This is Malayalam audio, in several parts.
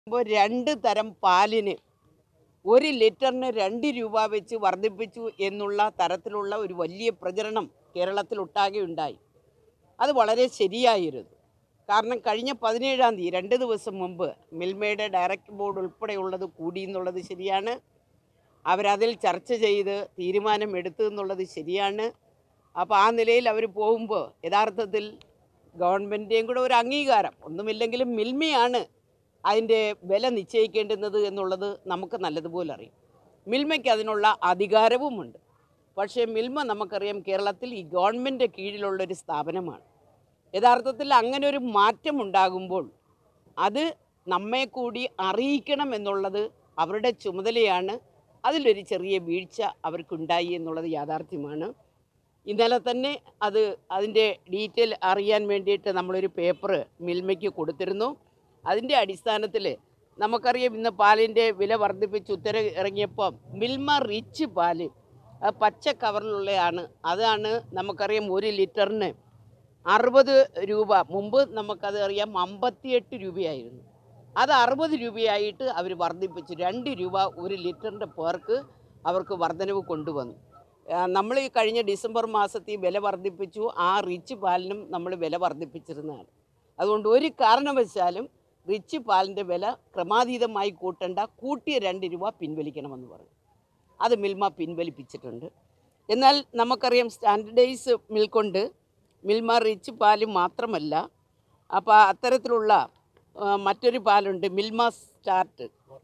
ഇപ്പോൾ രണ്ട് തരം പാലിന് ഒരു ലിറ്ററിന് രണ്ട് രൂപ വെച്ച് വർദ്ധിപ്പിച്ചു എന്നുള്ള തരത്തിലുള്ള ഒരു വലിയ പ്രചരണം കേരളത്തിലൊട്ടാകെ ഉണ്ടായി അത് വളരെ ശരിയായിരുന്നു കാരണം കഴിഞ്ഞ പതിനേഴാം തീയതി രണ്ട് ദിവസം മുമ്പ് മിൽമയുടെ ഡയറക്ടർ ബോർഡ് ഉൾപ്പെടെയുള്ളത് കൂടി എന്നുള്ളത് ശരിയാണ് അവരതിൽ ചർച്ച ചെയ്ത് തീരുമാനം എടുത്തു എന്നുള്ളത് ശരിയാണ് അപ്പോൾ ആ നിലയിൽ അവർ പോകുമ്പോൾ യഥാർത്ഥത്തിൽ ഗവൺമെൻറ്റിൻ്റെയും കൂടെ ഒരു അംഗീകാരം ഒന്നുമില്ലെങ്കിലും മിൽമയാണ് അതിൻ്റെ വില നിശ്ചയിക്കേണ്ടുന്നത് എന്നുള്ളത് നമുക്ക് നല്ലതുപോലെ അറിയാം മിൽമയ്ക്ക് അതിനുള്ള അധികാരവുമുണ്ട് പക്ഷേ മിൽമ നമുക്കറിയാം കേരളത്തിൽ ഈ ഗവൺമെൻറ് കീഴിലുള്ളൊരു സ്ഥാപനമാണ് യഥാർത്ഥത്തിൽ അങ്ങനെ ഒരു മാറ്റം ഉണ്ടാകുമ്പോൾ അത് നമ്മെ കൂടി അറിയിക്കണം എന്നുള്ളത് അവരുടെ ചുമതലയാണ് അതിലൊരു ചെറിയ വീഴ്ച അവർക്കുണ്ടായി എന്നുള്ളത് യാഥാർത്ഥ്യമാണ് ഇന്നലെ തന്നെ അത് അതിൻ്റെ ഡീറ്റെയിൽ അറിയാൻ വേണ്ടിയിട്ട് നമ്മളൊരു പേപ്പർ മിൽമയ്ക്ക് കൊടുത്തിരുന്നു അതിൻ്റെ അടിസ്ഥാനത്തിൽ നമുക്കറിയാം ഇന്ന് പാലിൻ്റെ വില വർദ്ധിപ്പിച്ച് ഉത്തരവ് ഇറങ്ങിയപ്പോൾ മിൽമ റിച്ച് പാല് അത് പച്ച കവറിലുള്ളതാണ് അതാണ് നമുക്കറിയാം ഒരു ലിറ്ററിന് അറുപത് രൂപ മുമ്പ് നമുക്കത് അറിയാം അമ്പത്തിയെട്ട് രൂപയായിരുന്നു അത് അറുപത് രൂപയായിട്ട് അവർ വർദ്ധിപ്പിച്ചു രണ്ട് രൂപ ഒരു ലിറ്ററിൻ്റെ പേർക്ക് അവർക്ക് വർധനവ് കൊണ്ടുവന്നു നമ്മൾ ഈ കഴിഞ്ഞ ഡിസംബർ മാസത്തിൽ വില വർദ്ധിപ്പിച്ചു ആ റിച്ച് പാലിനും നമ്മൾ വില വർദ്ധിപ്പിച്ചിരുന്നതാണ് അതുകൊണ്ട് ഒരു കാരണവശാലും റിച്ച് പാലിൻ്റെ വില ക്രമാതീതമായി കൂട്ടണ്ട കൂട്ടിയ രണ്ട് രൂപ പിൻവലിക്കണമെന്ന് പറഞ്ഞു അത് മിൽമ പിൻവലിപ്പിച്ചിട്ടുണ്ട് എന്നാൽ നമുക്കറിയാം സ്റ്റാൻഡർഡൈസ് മിൽക്കുണ്ട് മിൽമ റിച്ച് പാല് മാത്രമല്ല അപ്പോൾ അത്തരത്തിലുള്ള ആ, മറ്റൊരു പാലുണ്ട് മിൽമ സ്റ്റാർട്ട്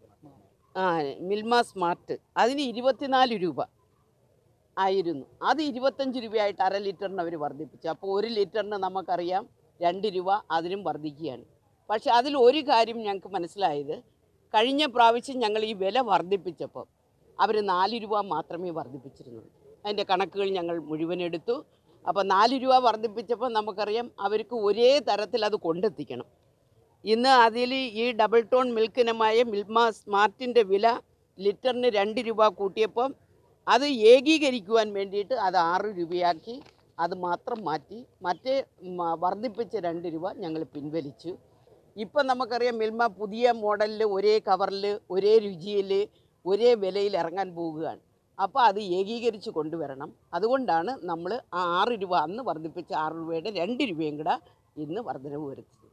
ആ മിൽമ സ്മാർട്ട് അതിന് ഇരുപത്തിനാല് രൂപ ആയിരുന്നു അത് ഇരുപത്തഞ്ച് രൂപയായിട്ട് അര ലിറ്ററിന് അവർ വർദ്ധിപ്പിച്ചു അപ്പോൾ ഒരു ലിറ്ററിന് നമുക്കറിയാം രണ്ട് രൂപ അതിനും വർദ്ധിക്കുകയാണ് പക്ഷേ അതിൽ ഒരു കാര്യം ഞങ്ങൾക്ക് മനസ്സിലായത് കഴിഞ്ഞ പ്രാവശ്യം ഞങ്ങൾ ഈ വില വർദ്ധിപ്പിച്ചപ്പോൾ അവർ നാല് രൂപ മാത്രമേ വർദ്ധിപ്പിച്ചിരുന്നുള്ളൂ അതിൻ്റെ കണക്കുകൾ ഞങ്ങൾ മുഴുവൻ എടുത്തു അപ്പോൾ നാല് രൂപ വർദ്ധിപ്പിച്ചപ്പോൾ നമുക്കറിയാം അവർക്ക് ഒരേ തരത്തിൽ അത് കൊണ്ടെത്തിക്കണം ഇന്ന് അതിൽ ഈ ഡബിൾ ടോൺ മിൽക്കിനമായ മിൽമ സ്മാർട്ടിൻ്റെ വില ലിറ്ററിന് രണ്ട് രൂപ കൂട്ടിയപ്പം അത് ഏകീകരിക്കുവാൻ വേണ്ടിയിട്ട് അത് ആറ് രൂപയാക്കി അത് മാത്രം മാറ്റി മറ്റേ മ, വർദ്ധിപ്പിച്ച രണ്ട് രൂപ ഞങ്ങൾ പിൻവലിച്ചു ഇപ്പം നമുക്കറിയാം മിൽമ പുതിയ മോഡലിൽ ഒരേ കവറിൽ ഒരേ രുചിയിൽ ഒരേ വിലയിൽ ഇറങ്ങാൻ പോവുകയാണ് അപ്പോൾ അത് ഏകീകരിച്ച് കൊണ്ടുവരണം അതുകൊണ്ടാണ് നമ്മൾ ആ ആറ് രൂപ അന്ന് വർദ്ധിപ്പിച്ച ആറ് രൂപയുടെ രണ്ട് രൂപയും കൂടെ ഇന്ന് വർധനവ് വരുത്തുന്നത്